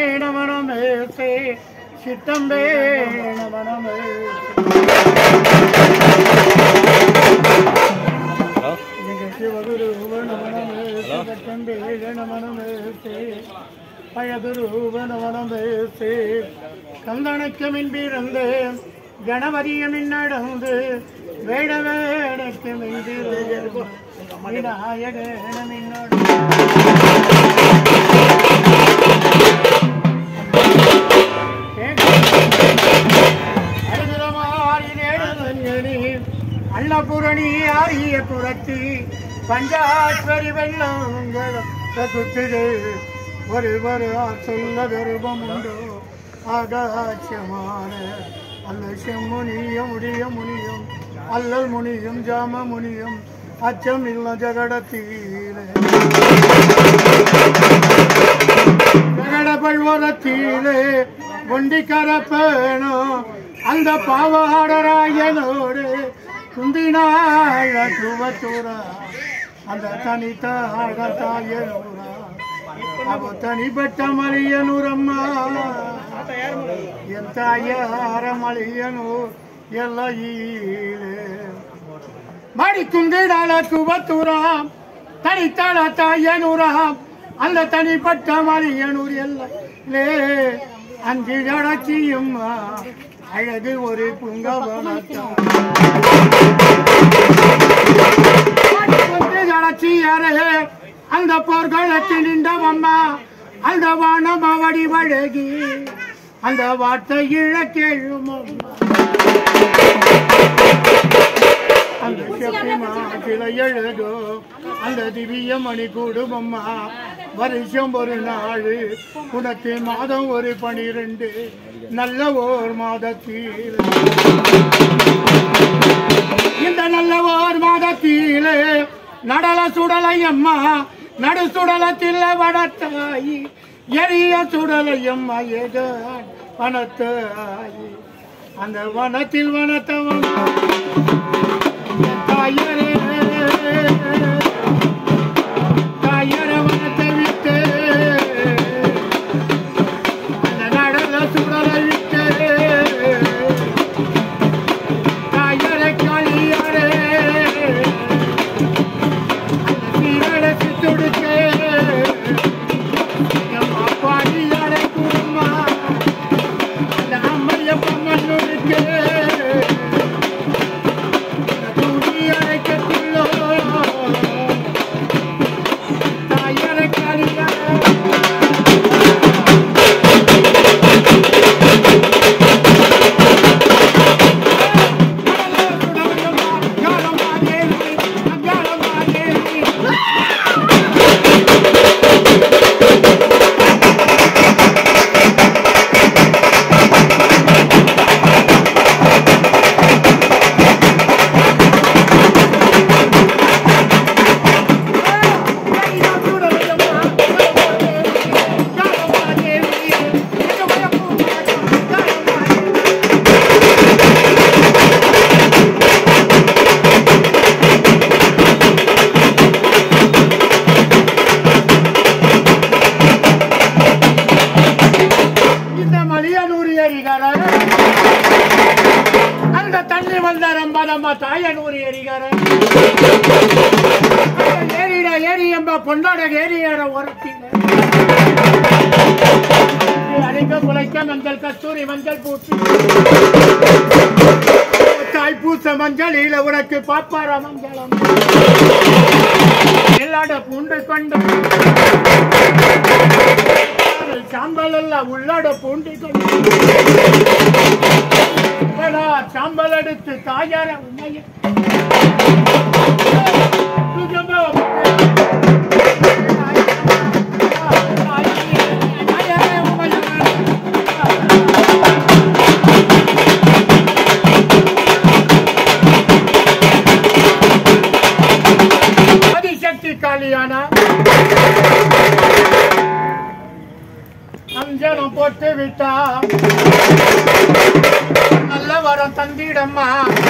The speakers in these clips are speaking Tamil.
நமனமே சே சித்தம்பே நமனமே சிவகுரு நமனமே சித்தம்பே நமனமே சே பயகுரு நமனமே சே கந்தனுக்கு மின் பிறந்து கணபதியமின் நடந்து வேட வேடக்கு மின் பிறந்து விநாயகனமின் நடந்து அன்னபுரணி ஆரிய புரத்தி பஞ்சாஸ்வரி வெள்ளம் குத்துது ஒரு ஒரு சொல்ல கர்ப்பம் உண்டோ ஆகாட்சியமான அல்ல செம்முனிய முடிய முனியும் அல்லல் முனியும் ஜாம முனியும் அச்சம் இல்ல ஜகடத்தீரே ஜகடபழ்வரத்தீரே ஒண்டி கரப்பேனோ அந்த பாவாடராயனோடு குந்தினாழ துவத்தூரா அந்த தனித்தாழ தாயனூரா அவ தனிப்பட்ட மலியனூரம்மா என் தாயார மலியனூர் எல்லையிலே மடி குந்திடால துவத்தூராம் தனித்தாழ தாயனூராம் அந்த தனிப்பட்ட மலியனூர் எல்லையிலே அஞ்சு ஜடச்சியும் அழகு ஒரு புங்கவனத்தான் ஜடச்சியரே அந்த போர்க்களத்தில் நின்றவம்மா அந்த வானம் அவடி வழகி அந்த வார்த்தை இழக்கேழும் அந்த செப்பிமா சில எழுதோ அந்த திவ்ய மணி கூடுமம்மா வருஷம் ஒரு நாள் உனக்கு மாதம் ஒரு பனிரெண்டு நல்ல ஓர் மாதத்தில் இந்த நல்ல ஓர் மாதத்திலே நடல சுடலை அம்மா நடு சுடலத்தில் வடத்தாயி எரிய சுடலை அம்மா ஏதான் வனத்தாயி அந்த வனத்தில் வனத்தவன் தாயரே தாயர வனத்தை விட்டு அந்த நடல சுடலை விட்டு தாயர காளியாரே அந்த சீரடத்து துடுக்கே எம்மா பாடியாரை குடும்பா அந்த அம்மையப்ப மண்ணுடுக்கே துணி அரைக்கத்துள்ளோ தாயர காளியாரே இந்த மலியனூர் ஏரிகார அந்த தண்ணி வந்த ரொம்ப நம்ம தாயனூர் ஏரிகார அந்த ஏரியில ஏரி எம்ப பொண்டாட ஏரியோட உரத்தில அரைக்க குலைக்க மஞ்சள் கஸ்தூரி மஞ்சள் பூச்சி தாய் பூச மஞ்சள் இல உனக்கு பாப்பார மஞ்சளம் எல்லாட பூண்டு கொண்டு சாம்பல் எல்லாம் உள்ளாட பூண்டி கொண்டு இப்படா சாம்பல் எடுத்து தாயார உண்மைய ஆதிசக்தி காளியான அஞ்சனம் போட்டு விட்டா நல்ல வரம் தந்திடம்மா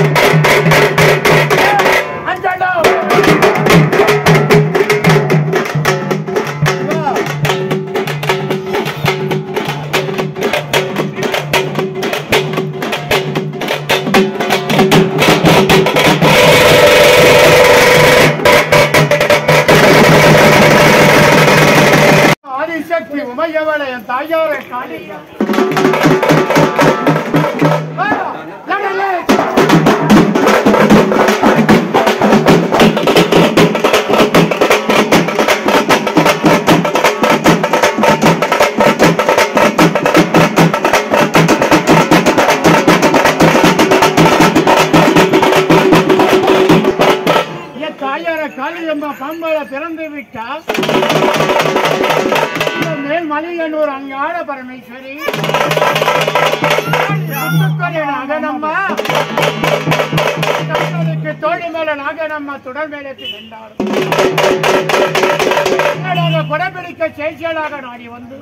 அஞ்சனம் வா. அடையா நடலே என் தாயார காளியம்மா பாம்பால பிறந்து விட்டா இந்த மேல் மலிகனூர் அங்காள பரமேஸ்வரி முத்துக்கொலை நாகனம்மா தங்களுக்கு தோழி மேல நாகனம்மா தொடர் மேலத்து நின்றார் என்னடாக கொடைப்பிடிக்க செய்தியலாக நாடி வந்து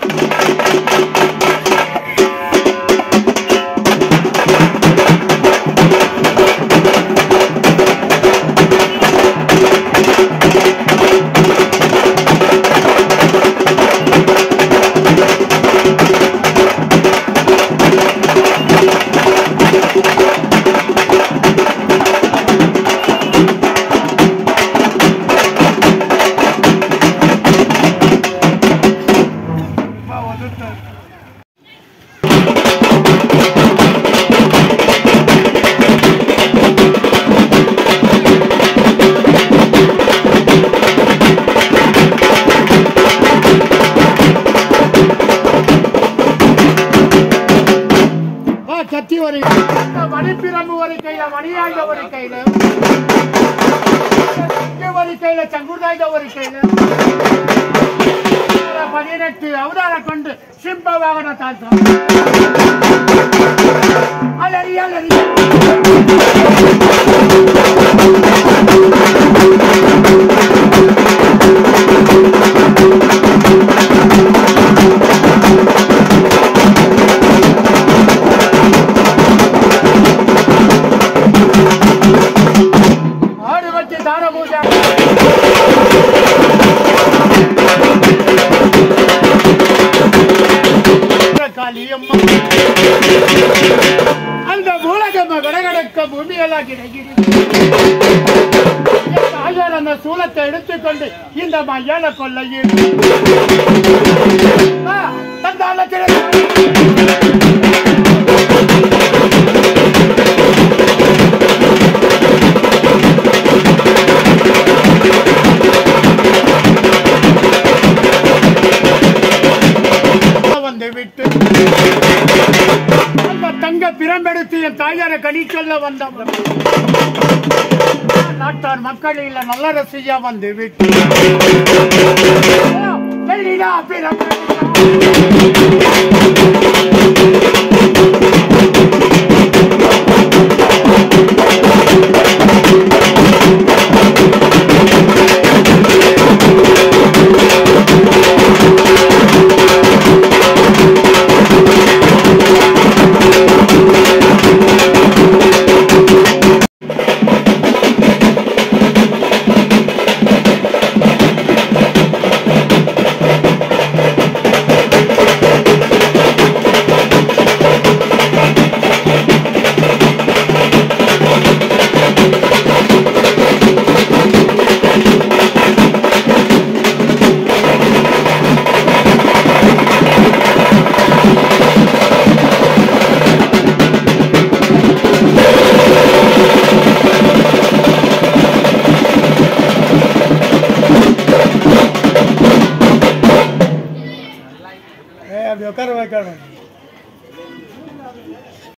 ஆ, கத்தி ஒரு மணிப்பிரம்பு ஒரு கையில மணியாயுத ஒரு கையில சிங்க ஒரு கையில சங்குதாயுத ஒரு கையில பதினெட்டு அவதார கொண்டு சிம்ப வாகன தாழ்த்தம் அலறி அலறி ஆடு வச்சு தான பூஜை காளியம்மா அந்த மூலகம்ம விடகடக்க பூமியெல்லாம் கிடைக்கிறது என் தாயார் அந்த சூலத்தை எடுத்துக்கொண்டு இந்த மையான கொள்ளையில் ஆ, தந்தால திரை வந்து விட்டு அந்த தங்க பிரம்பெடுத்து என் தாயார கனி சொல்ல வந்தவர் நாட்டார் மக்களில் நல்ல ரசியா வந்து விட்டு வெள்ளிடா பிரம்பெடுத்தா. ஏய், அப்படி உட்கார வைக்கணும்